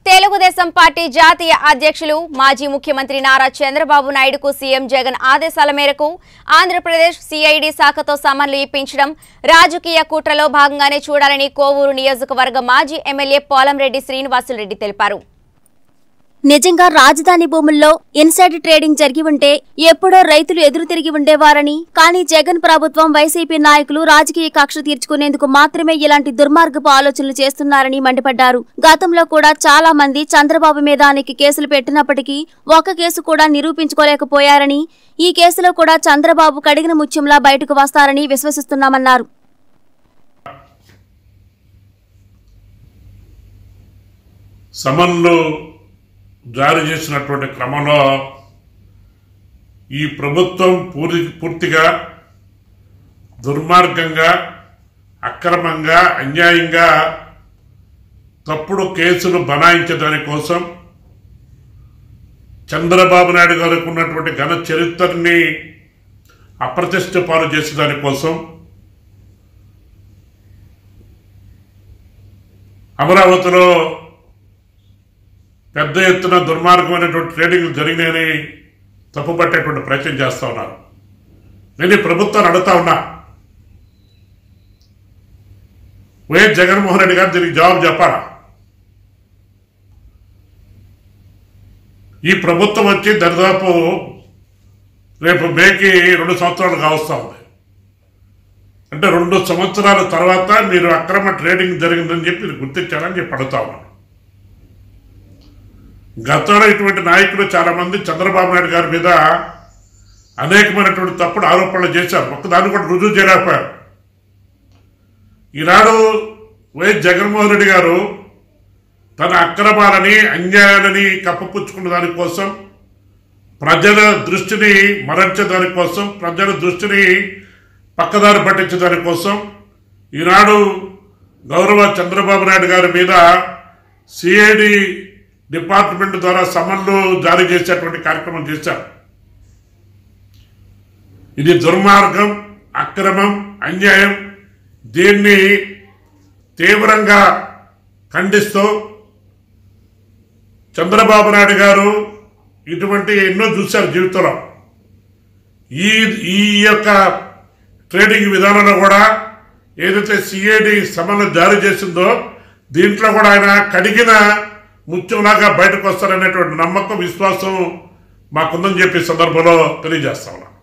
Telugu Desam party జాతీయ అధ్యక్షులు మాజీ ముఖ్యమంత్రి నారా చంద్రబాబు నాయుడుకు సీఎం జగన్ ఆదేశాల మేరకు ఆంధ్రప్రదేశ్ సిఐడి శాఖతో సమన్లు ఇప్పించడం రాజకీయ కుట్రలో భాగంగానే చూడాలని కోవూరు నియోజకవర్గ మాజీ ఎమ్మెల్యే పోలంరెడ్డి శ్రీనివాసులరెడ్డి తెలిపారు నిజంగా రాజధాని భూముల్లో ఇన్సైడ్ ట్రేడింగ్ జరిగి ఉంటే ఎప్పుడో రైతులు ఎదురు తిరిగి ఉండేవారని కానీ జగన్ ప్రభుత్వం వైసీపీ నాయకులు రాజకీయ కక్ష తీర్చుకునేందుకు మాత్రమే ఇలాంటి దుర్మార్గపు ఆలోచనలు చేస్తున్నారని మండిపడ్డారు గతంలో కూడా చాలా మంది చంద్రబాబు మీద అనేక కేసులు పెట్టినప్పటికీ ఒక కేసు కూడా నిరూపించుకోలేకపోయారని ఈ కేసులో కూడా చంద్రబాబు కడిగిన ముత్యంలా బయటకు వస్తారని విశ్వసిస్తున్నామన్నారు సమన్లు జారీ చేసినటువంటి క్రమంలో ఈ ప్రభుత్వం పూర్తి పూర్తిగా దుర్మార్గంగా అక్రమంగా అన్యాయంగా తప్పుడు కేసులు బనాయించడాని కోసం చంద్రబాబు నాయుడు గారికి ఉన్నటువంటి ఘన చరిత్రని అప్రతిష్ట పాలు చేసేదాని కోసం అమరావతిలో పెద్ద ఎత్తున దుర్మార్గమైనటువంటి ట్రేడింగ్లు జరిగినాయని తప్పుపట్టేటువంటి ప్రయత్నం చేస్తా ఉన్నారు నేను ఈ ప్రభుత్వాన్ని అడుగుతా ఉన్నా వైఎస్ జగన్మోహన్ రెడ్డి గారు దీనికి జవాబు చెప్పాలా ఈ ప్రభుత్వం వచ్చి దరిదాపు రేపు మేకి రెండు సంవత్సరాలు కావస్తా ఉంది అంటే రెండు సంవత్సరాల తర్వాత మీరు అక్రమ ట్రేడింగ్ జరిగిందని చెప్పి మీరు గుర్తించారని చెప్పి అడుగుతా ఉన్నాను గతంలో ఇటువంటి నాయకులు చాలా మంది చంద్రబాబు నాయుడు గారి మీద అనేకమైనటువంటి తప్పుడు ఆరోపణలు చేశారు ఒక్కదాన్ని కూడా రుజువు చేయలేకపోయారు ఈనాడు వైఎస్ జగన్మోహన్ రెడ్డి గారు తన అక్రమాలని అన్యాయాలని కప్పపుచ్చుకున్న దానికోసం ప్రజల దృష్టిని మరల్చే కోసం ప్రజల దృష్టిని పక్కదారి పట్టించే దానికోసం ఈనాడు గౌరవ చంద్రబాబు నాయుడు గారి మీద సిఐడి డిపార్ట్మెంట్ ద్వారా సమన్లు జారీ చేసేటువంటి కార్యక్రమం చేశారు ఇది దుర్మార్గం అక్రమం అన్యాయం దీన్ని తీవ్రంగా ఖండిస్తూ చంద్రబాబు నాయుడు గారు ఇటువంటి ఎన్నో చూశారు జీవితంలో ఈ ఈ యొక్క ట్రేడింగ్ విధానంలో కూడా ఏదైతే సిఐడి సమన్లు జారీ చేసిందో దీంట్లో కూడా ఆయన కడిగిన ముత్యంలాగా బయటకు వస్తారనేటువంటి నమ్మకం విశ్వాసం మాకుందని చెప్పి ఈ సందర్భంలో తెలియజేస్తా ఉన్నాం